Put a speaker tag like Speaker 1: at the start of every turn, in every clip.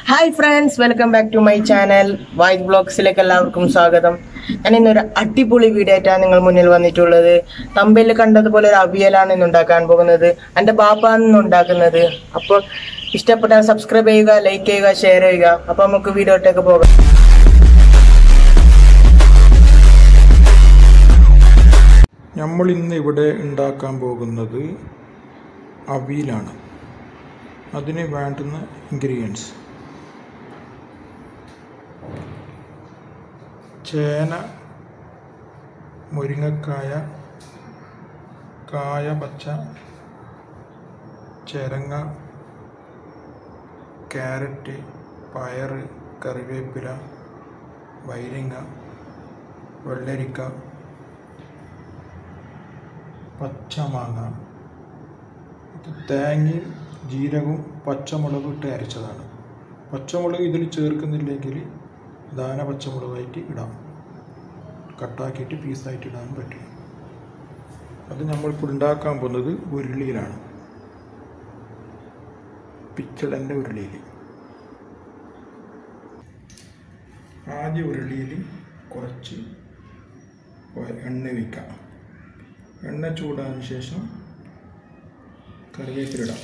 Speaker 1: Hi friends welcome back to my channel white ബ്ലോഗ്സിലേക്ക് എല്ലാവർക്കും സ്വാഗതം ഞാൻ ഇന്നൊരു അടിപൊളി വീഡിയോ ആയിട്ടാണ് നിങ്ങൾ മുന്നിൽ വന്നിട്ടുള്ളത് തമ്പയിൽ കണ്ടതുപോലെ ഒരു അവിയലാണ് ഇന്ന് ഉണ്ടാക്കാൻ പോകുന്നത് എൻ്റെ ബാപ്പാണ് ഇന്ന് ഉണ്ടാക്കുന്നത് അപ്പോൾ ഇഷ്ടപ്പെട്ടാൽ സബ്സ്ക്രൈബ് ചെയ്യുക ലൈക്ക് ചെയ്യുക ഷെയർ ചെയ്യുക അപ്പോൾ നമുക്ക് വീഡിയോയിലേക്ക് പോകാം
Speaker 2: നമ്മൾ ഇന്ന് ഇവിടെ ഉണ്ടാക്കാൻ പോകുന്നത് അവിയലാണ് അതിന് വേണ്ടുന്ന ഇൻഗ്രീഡിയൻസ് ചേന മുരിങ്ങക്കായ കായ പച്ച ചിരങ്ങ ക്യാരറ്റ് പയറ് കറിവേപ്പില വൈരങ്ങ വെള്ളരിക്ക പച്ചമാങ്ങ ഇത് തേങ്ങയും ജീരകവും പച്ചമുളകും ഇട്ട് അരച്ചതാണ് പച്ചമുളക് ഇതിൽ ചേർക്കുന്നില്ലെങ്കിൽ ദാന പച്ചമുളകായിട്ട് ഇടാം കട്ടാക്കിയിട്ട് പീസായിട്ട് ഇടാൻ പറ്റും അത് നമ്മളിപ്പോൾ ഉണ്ടാക്കാൻ പോകുന്നത് ഉരുളിയിലാണ് പിച്ചളൻ്റെ ഉരുളിയിൽ ആദ്യ ഉരുളിയിൽ കുറച്ച് എണ്ണ വയ്ക്കാം എണ്ണ ചൂടാതിന് ശേഷം കറിവേപ്പിലിടാം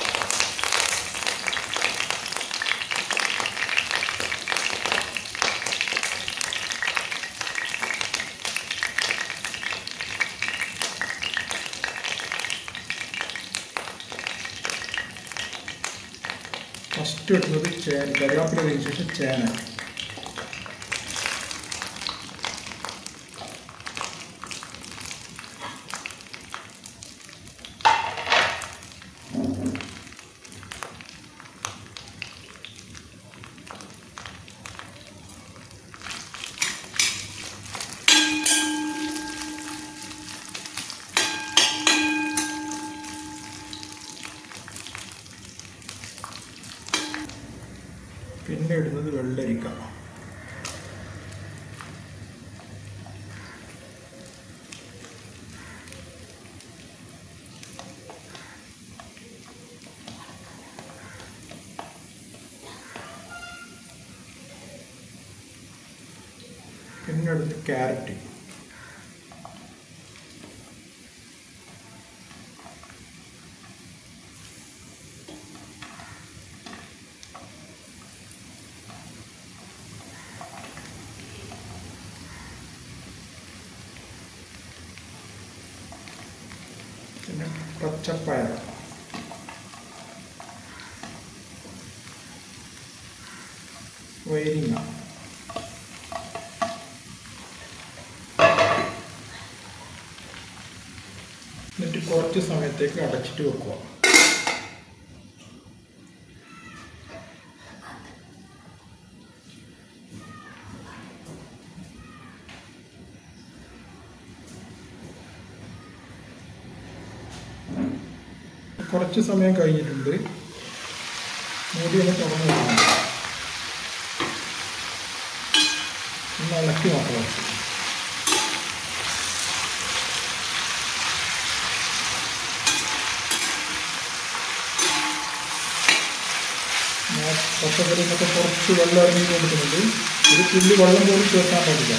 Speaker 2: ഫസ്റ്റ് ഇടുന്നത് ചേന കറിവേപ്പില കഴിഞ്ഞ ശേഷം ചേന പിന്നെ ഇടുന്നത് വെള്ളരിക്ക പിന്നെ ഇടുന്നത് ക്യാരറ്റ് പിന്നെ പച്ചപ്പയർ വൈരിങ്ങ എന്നിട്ട് കുറച്ച് സമയത്തേക്ക് അടച്ചിട്ട് വെക്കുക കുറച്ച് സമയം കഴിഞ്ഞിട്ടുണ്ട് മൂടി ഒന്ന് തുറന്ന് വെക്കണം ഒന്ന് ഇളക്കി നോക്കണം ഞാൻ പച്ചക്കറി എന്നൊക്കെ കുറച്ച് വെള്ളം ഇറങ്ങി കൊടുക്കുന്നുണ്ട് ഒരു തുള്ളി വെള്ളം പോലും ചേർക്കാൻ പാടില്ല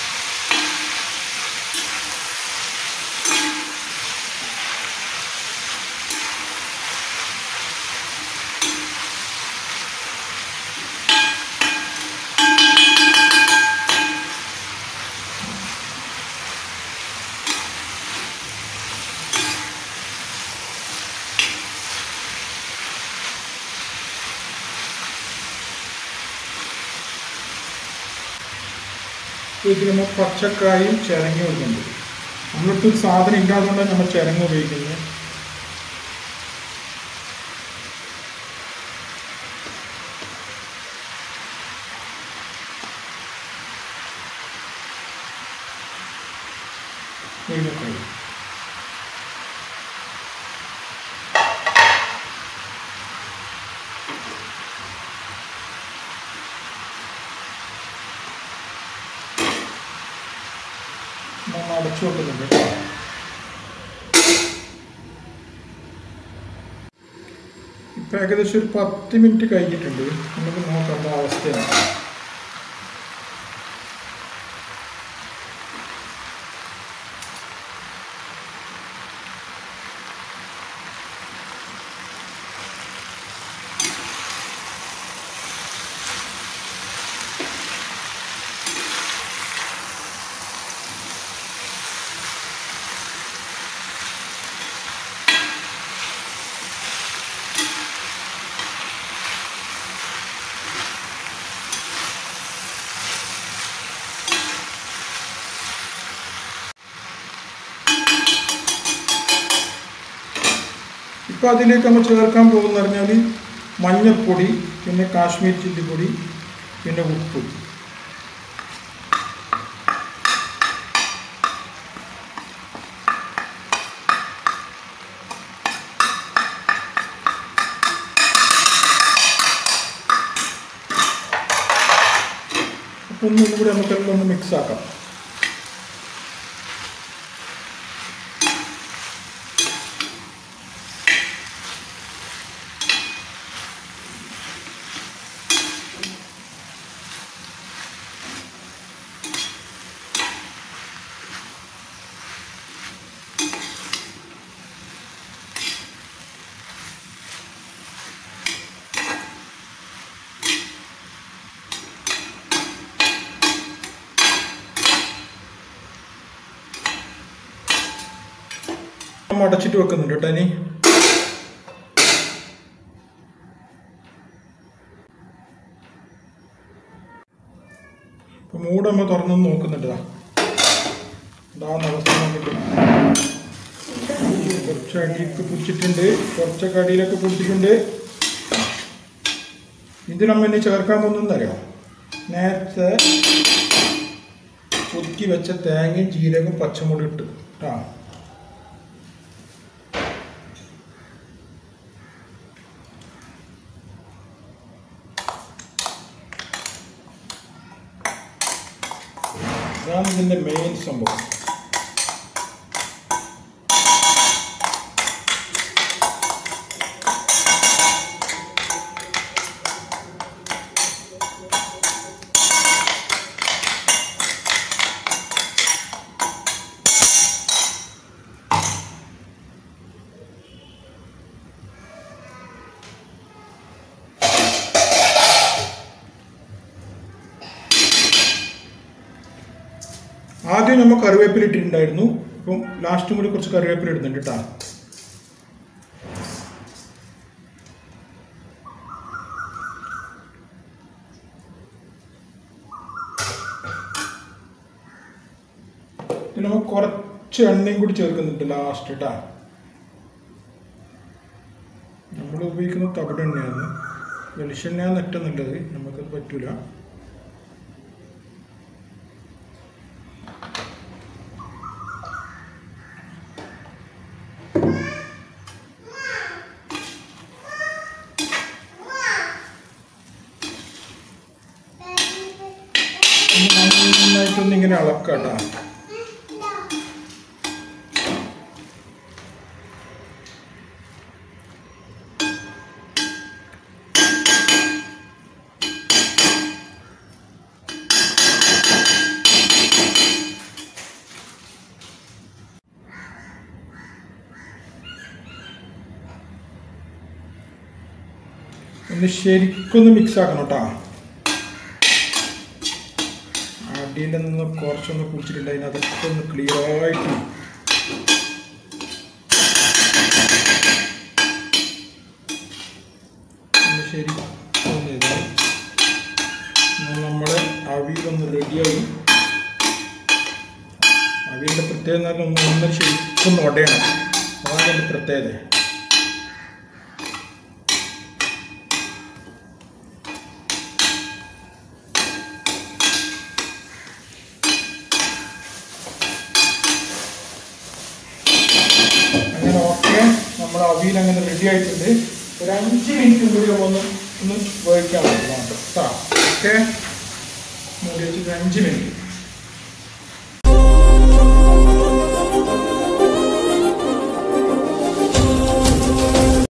Speaker 2: ഇതിൽ നമ്മൾ പച്ചക്കായും ചിരങ്ങി വരുന്നുണ്ട് നമ്മളിപ്പോൾ ഒരു സാധനം ഇല്ലാതുകൊണ്ടാണ് നമ്മൾ ചിരങ്ങ ഉപയോഗിക്കുന്നത് മുരിങ്ങക്കായി നമ്മൾ അടച്ചു വെക്കുന്നുണ്ട് കേട്ടോ ഇപ്പം ഇപ്പം ഏകദേശം ഒരു പത്ത് മിനിറ്റ് കഴിഞ്ഞിട്ടുണ്ട് നമുക്ക് നോക്കാം എന്താ അവസ്ഥയാണ് ഇപ്പോൾ അതിലേക്ക് നമ്മൾ ചേർക്കാൻ പോകുന്ന പറഞ്ഞാൽ മഞ്ഞൾപ്പൊടി പിന്നെ കാശ്മീർ ചില്ലിപ്പൊടി പിന്നെ ഉപ്പ് അപ്പോൾ ഒന്നും കൂടി നമുക്കെല്ലാം ഒന്ന് മിക്സ് ആക്കാം നമ്മൾ അടച്ചിട്ട് വെക്കുന്നുണ്ട് കേട്ടോ ഇനി ഇപ്പൊ മൂട് നമ്മൾ തുറന്നു നോക്കുന്നുണ്ട് ദാ. ഇതാവുന്ന അവസ്ഥ നോക്കിട്ട് കുറച്ച് അടിയൊക്കെ പിടിച്ചിട്ടുണ്ട് കുറച്ചൊക്കെ അടിയിലൊക്കെ പിടിച്ചിട്ടുണ്ട് ഇത് നമ്മൾ ഇനി ചേർക്കാൻ പോകുന്നറിയാം നേരത്തെ ഒതുക്കി വെച്ച തേങ്ങയും ജീരകവും പച്ചമുളക് ഇട്ട് കേട്ടോ ഇതാണ് ഇതിൻ്റെ മെയിൻ സംഭവം ആദ്യം നമ്മൾ കറിവേപ്പില ഇട്ടിട്ടുണ്ടായിരുന്നു ഇപ്പം ലാസ്റ്റും കൂടി കുറച്ച് കറിവേപ്പില ഇടുന്നുണ്ട് കേട്ടോ നമ്മൾ കുറച്ച് എണ്ണയും കൂടി ചേർക്കുന്നുണ്ട് ലാസ്റ്റ് കേട്ടാ നമ്മൾ ഉപയോഗിക്കുന്നത് തവിട് എണ്ണയാണ് വെളിച്ചെണ്ണയാണ് ഏറ്റവും നല്ലത് നമുക്കത് പറ്റൂല നന്നായിട്ടൊന്ന് ഇങ്ങനെ അളക്കാട്ടാ ഒന്ന് ശരിക്കൊന്ന് മിക്സ് ആക്കണം കേട്ടോ അടിയിൽ നിന്ന് കുറച്ചൊന്ന് കുടിച്ചിട്ടുണ്ട് അതിനകത്തൊക്കെ ഒന്ന് ക്ലിയർ ആയിട്ട് ഒന്ന് ശരി ഒന്ന് ഇതായി എന്നാൽ നമ്മുടെ അവിയിലൊന്ന് റെഡിയായി അവിയലിൻ്റെ പ്രത്യേകത എന്ന് പറഞ്ഞാൽ ഒന്ന് ഒന്ന് ശരിക്കൊന്ന് ഉടയണം അതാണ് അതിൻ്റെ പ്രത്യേകത അങ്ങനെ ഓക്കെ നമ്മുടെ അവിയൽ അങ്ങനെ റെഡി ആയിട്ടുണ്ട് ഒരു അഞ്ച് മിനിറ്റ് കൂടി ഒന്ന് ഒന്ന് വേവിക്കാൻ പറ്റും മാത്രം കേട്ടോ ഓക്കെ മൂടി വെച്ചിട്ട് അഞ്ച് മിനിറ്റ്